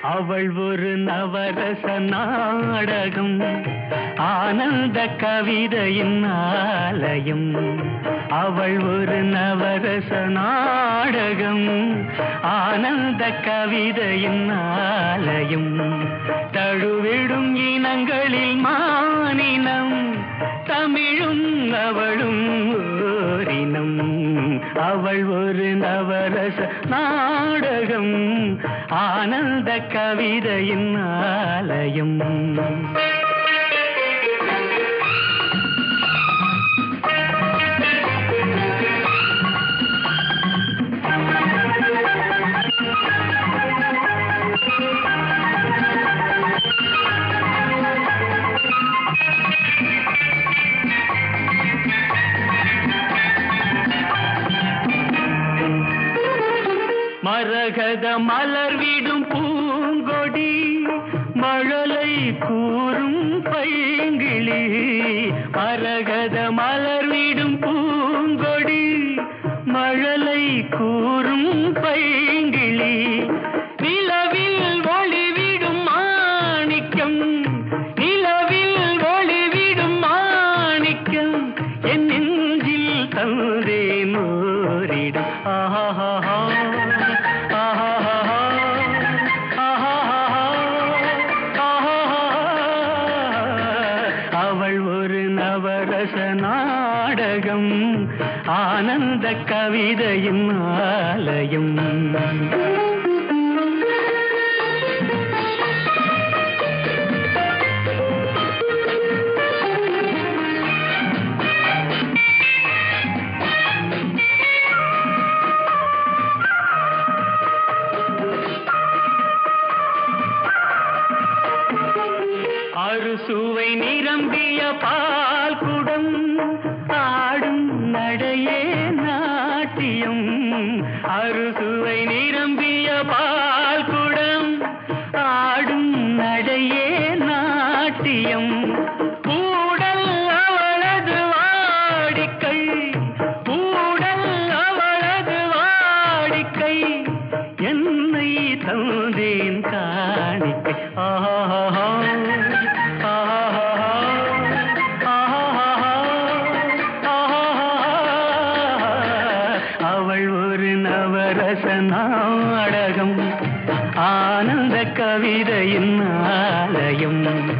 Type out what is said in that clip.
அவள் ஒரு நவரச நாடகம் ஆனந்த கவிதையின் ஆலயம் அவள் ஒரு நவரச நாடகம் ஆனந்த கவிதையின் ஆலயம் தழுவிடும் இனங்களில் மானினம் தமிழும் அவளும் ஓரினம் அவள் ஒரு நவரச நாடகம் ஆனந்த கவிதையின் ஆலயம் மரகத மலர் விடும் பூங்கொடி மழலை கூறும் பைங்கிளி மரகத மலர் விடும் பூங்கொடி மழலை கூறும் பைங்கிளி நிலவில் ஒளிவிடும் மாணிக்கம் நிலவில் ஒளிவிடும் மாணிக்கம் என் நெஞ்சில் தந்தேன் ஓரிடம் ஆஹா அவள் ஒரு நவரச நாடகம் ஆனந்த கவிதையின் ஆலயம் அறுசுவை நிரம்பிய பால் குடம் ஆடும் நடையே நாட்டியம் அறுசுவை நிரம்பிய பால் குடம் ஆடும் நடையே நாட்டியம் கூடல் அவளது வாடிக்கை கூடல் அவளது வாடிக்கை என்னை தந்தேன் காணிக்கை ஆஹா அவள் ஒரு நவரச நாடகம் ஆனந்த கவிதையின் ஆலயம்